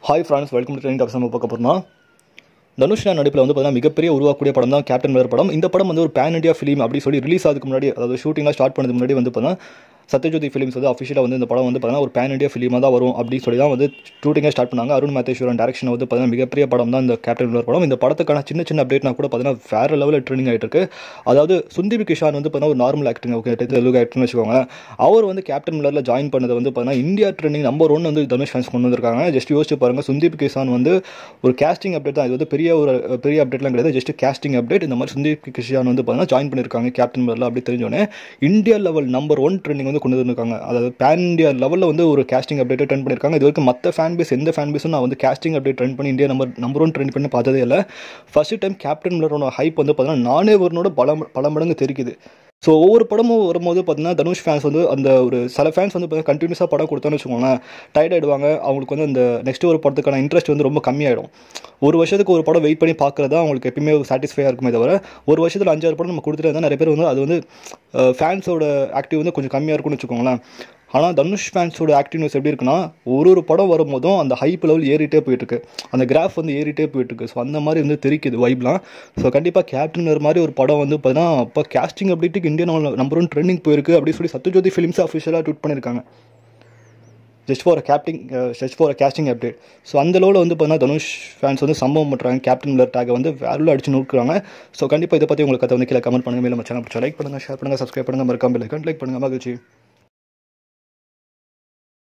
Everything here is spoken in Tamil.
hi friends welcome to train talks நம்ம பார்க்க போகிறோம் தனுஷ்னா நடிப்பில் வந்து பார்த்தீங்கன்னா மிகப்பெரிய உருவாக்கக்கூடிய படம் தான் கேப்டன் மில்லர் படம் இந்த படம் வந்து ஒரு பேன் இண்டியா ஃபிலிம் அப்படி சொல்லி ரிலீஸ் ஆகுதுக்கு முன்னாடி அதாவது ஷூட்டிங்லாம் ஸ்டார்ட் பண்ணதுக்கு முன்னாடி வந்து பார்த்தீங்கன்னா சத்யஜோதி ஃபிலிம்ஸ் வந்து அஃபிஷியலாக வந்து இந்த படம் வந்து பார்த்தீங்கன்னா ஒரு பேன் இண்டியா ஃபிலிமாக தான் வரும் அப்படின்னு சொல்லி தான் வந்து ஷூட்டிங்காக ஸ்டார்ட் பண்ணாங்க அருண் மாத்தேஸ்வரன் டேரக்ஷன் வந்து பார்த்தீங்கன்னா மிகப்பெரிய படம் தான் இந்த கேப்டன் மில்லர் படம் இந்த படத்துக்கான சின்ன சின்ன அப்டேட்னா கூட பார்த்தீங்கன்னா வேறு லெவலில் ட்ரெண்டிங் ஆகிட்டு இருக்கு அதாவது சுந்தீப் கிஷான் வந்து பார்த்தீங்கன்னா ஒரு நார்மல் ஆக்டிங் ஓகே தெலுங்கு ஆக்டர்னு வச்சுக்கோங்க அவர் வந்து கேப்டன் மில்லரில் ஜாயின் பண்ணது வந்து பார்த்தீங்கன்னா இந்தியா ட்ரெண்டிங் நம்பர் ஒன் வந்து தனுஷ் ஃபேன்ஸ் கொண்டு வந்திருக்காங்க ஜஸ்ட் யோசிச்சு பாருங்க சுந்தீப் கிஷான் வந்து ஒரு கேஸ்டிங் அப்டேட் தான் இது வந்து பெரிய ஒரு பெரிய அப்டேட்லாம் கிடையாது ஜஸ்ட் கேஸ்டிங் அப்டேட் இந்த மாதிரி சுந்தீப் கிஷான் வந்து பார்த்தீங்கன்னா ஜாயின் பண்ணியிருக்காங்க கேப்டன் மில்லரில் அப்படி தெரிஞ்சோடனே India level number one trending வந்து கொண்டு வந்திருக்காங்க அதாவது பேன் இந்தியா லெவலில் வந்து ஒரு கேஸ்டிங் அப்டேட் ட்ரெண்ட் பண்ணியிருக்காங்க இது வரைக்கும் மற்ற ஃபேன் பேஸ் எந்த ஃபேன் பேஸும் நான் வந்து கேஸ்டிங் அப்டேட் ட்ரெண்ட் பண்ணி India number number one trend பண்ணி பார்த்ததே இல்லை ஃபர்ஸ்ட் டைம் கேப்டன் மில்லரோட ஹைப் வந்து பார்த்தீங்கன்னா நானே ஒருனோட பல பல மடங்கு தெரிக்குது ஸோ ஒவ்வொரு படமும் வரும்போது பார்த்தீங்கன்னா தனுஷ் ஃபேன்ஸ் வந்து அந்த ஒரு சில ஃபேன்ஸ் வந்து பார்த்தீங்கன்னா கண்டினியூஸாக படம் கொடுத்தோன்னு வச்சுக்கோங்களேன் டயர்ட் ஆகிடுவாங்க அவங்களுக்கு வந்து அந்த நெக்ஸ்ட் ஒரு படத்துக்கான இன்ட்ரெஸ்ட் வந்து ரொம்ப கம்மியாயிடும் ஒரு வருஷத்துக்கு ஒரு படம் வெயிட் பண்ணி பார்க்குறது தான் அவங்களுக்கு எப்பயுமே சாட்டிஸ்ஃபையாக இருக்குமே தவிர ஒரு வருஷத்தில் அஞ்சாறு படம் நம்ம கொடுத்துட்டு இருந்தால் நிறைய பேர் வந்து அது வந்து ஃபேன்ஸோட ஆக்டிவ் வந்து கொஞ்சம் கம்மியாக இருக்கும்னு வச்சுக்கோங்களேன் ஆனால் தனுஷ் ஃபேன்ஸோட ஆக்டிவ்னஸ் எப்படி இருக்குன்னா ஒரு ஒரு படம் வரும்போதும் அந்த ஹைப் லெவல் ஏறிட்டே போயிட்டுருக்கு அந்த கிராஃப் வந்து ஏறிட்டே போயிட்டுருக்கு ஸோ அந்த மாதிரி வந்து தெரிக்குது வைப்லாம் ஸோ கண்டிப்பாக கேப்டனர் மாதிரி ஒரு படம் வந்து பார்த்தீங்கன்னா இப்போ கேஸ்டிங் அப்டேட்டுக்கு இந்தியன் நம்பர் ஒன் ட்ரெண்டிங் போயிருக்கு அப்படின்னு சொல்லி சத்யஜோதி ஃபிலிம்ஸ் அஃபிஷியலாக ட்வீட் பண்ணியிருக்காங்க just for casting just for casting update so அந்த லெவலில் வந்து பார்த்தீங்கன்னா தனுஷ் ஃபேன்ஸ் வந்து சம்பவம் பண்ணுறாங்க கேப்டன் மில்லர் டேக்கை வந்து வேறு அடிச்சு நோக்குறாங்க ஸோ கண்டிப்பாக இதை பற்றி உங்களுக்கு கதை வந்து கீழே கமெண்ட் பண்ணுங்கள் மேலே நம்ம சேனல் லைக் பண்ணுங்கள் ஷேர் பண்ணுங்கள் சப்ஸ்கிரைப் பண்ணுங்கள் மறக்காமல் லைக் பண்ணுங்கள் மகிழ்ச்சி